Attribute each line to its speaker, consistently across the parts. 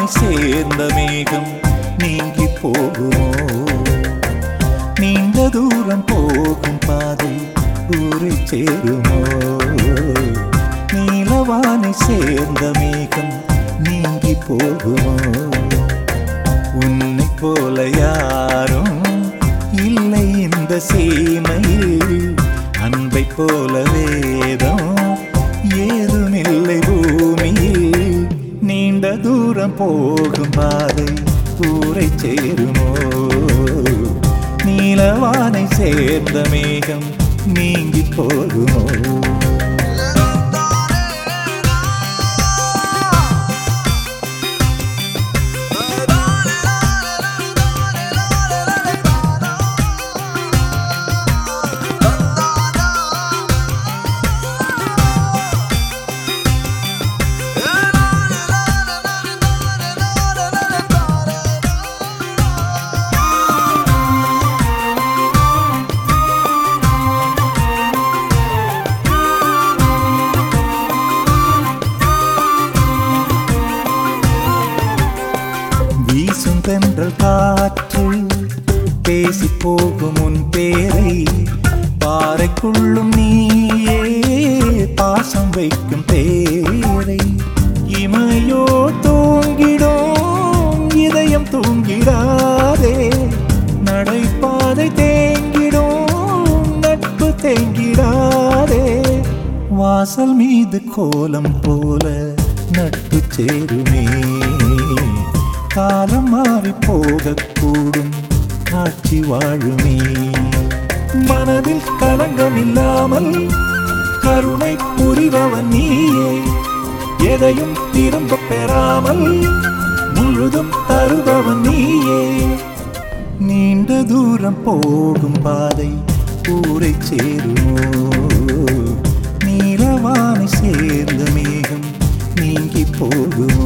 Speaker 1: சேர்ந்த மேகம் நீங்கி போகுமோ நீண்ட தூரம் போகும் பாதை ஊரை சேருமோ நீலவானை சேர்ந்த மேகம் நீங்கி போகுமோ உன்னை போல யாரும் இல்லை இந்த சீமையில் அன்பை போல வேதம் ஏதுமில்லை பூமியில் நீண்ட தூரம் போகும் பாதை ஊரை சேருமோ நீலவானை சேர்ந்த மேகம் நீங்கி போகுமோ வீசும் தென்றல் காற்று பேசி போகும் உன் பேரை பாறைக்குள்ளும் நீயே பாசம் வைக்கும் பேரை இமையோ தூங்கிடும் இதயம் தூங்கிடாதே நடைபாதை தேங்கிடும் நட்பு தேங்கிடாதே வாசல் மீது கோலம் போல நட்பு சேருமே காலம் மாறி போகக்கூடும் காட்சி வாழுமே மனதில் களங்கம் இல்லாமல் கருணை புரிபவன் நீயே எதையும் திரும்ப பெறாமல் முழுதும் தருபவன் நீயே நீண்ட தூரம் போகும் பாதை ஊரை சேருமோ நீலவானை சேர்ந்த மேகம் நீங்கி போகுமோ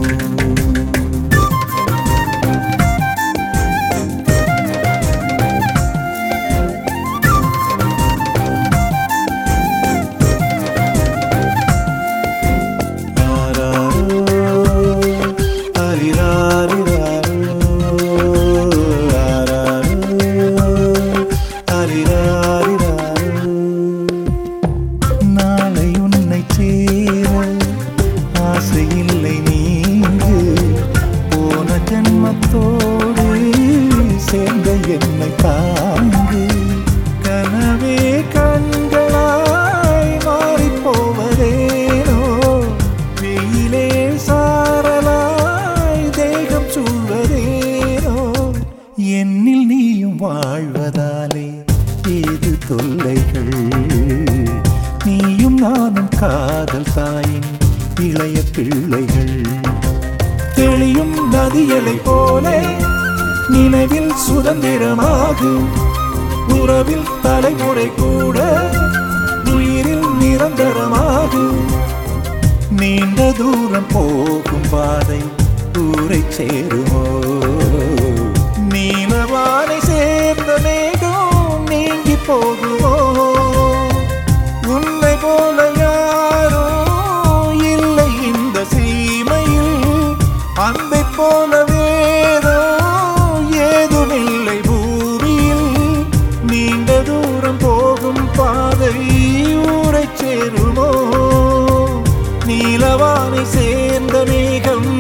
Speaker 1: நாளை உன்னை சேர ஆசை இல்லை நீங்கு போன ஜென்மத்தோடு சேர்ந்த என்னை தாங்கு கனவே கண்களாய் மாறிப் போவதேனோ வெயிலே சாரலாய் தேகம் சூழ்வதேனோ என்னில் நீயும் வாழ்வதாலே ஏது தொல்லைகள் நீயும் நானும் காதல் தாயின் இளைய பிள்ளைகள் தெளியும் நதியலை போல நினைவில் சுதந்திரமாகும் உறவில் தலைமுறை கூட உயிரில் நிரந்தரமாகும் நீண்ட தூரம் போகும் பாதை ஊரை சேருமோ நீலவானை சேர்ந்த மேகம் நீங்கி போகுமோ உன்னை போல யாரோ இல்லை இந்த சீமையில் அன்பை போல வேறோ ஏதுமில்லை பூமியில் நீண்ட தூரம் போகும் பாதை ஊரை சேருமோ நீலவானை சேர்ந்த மேகம்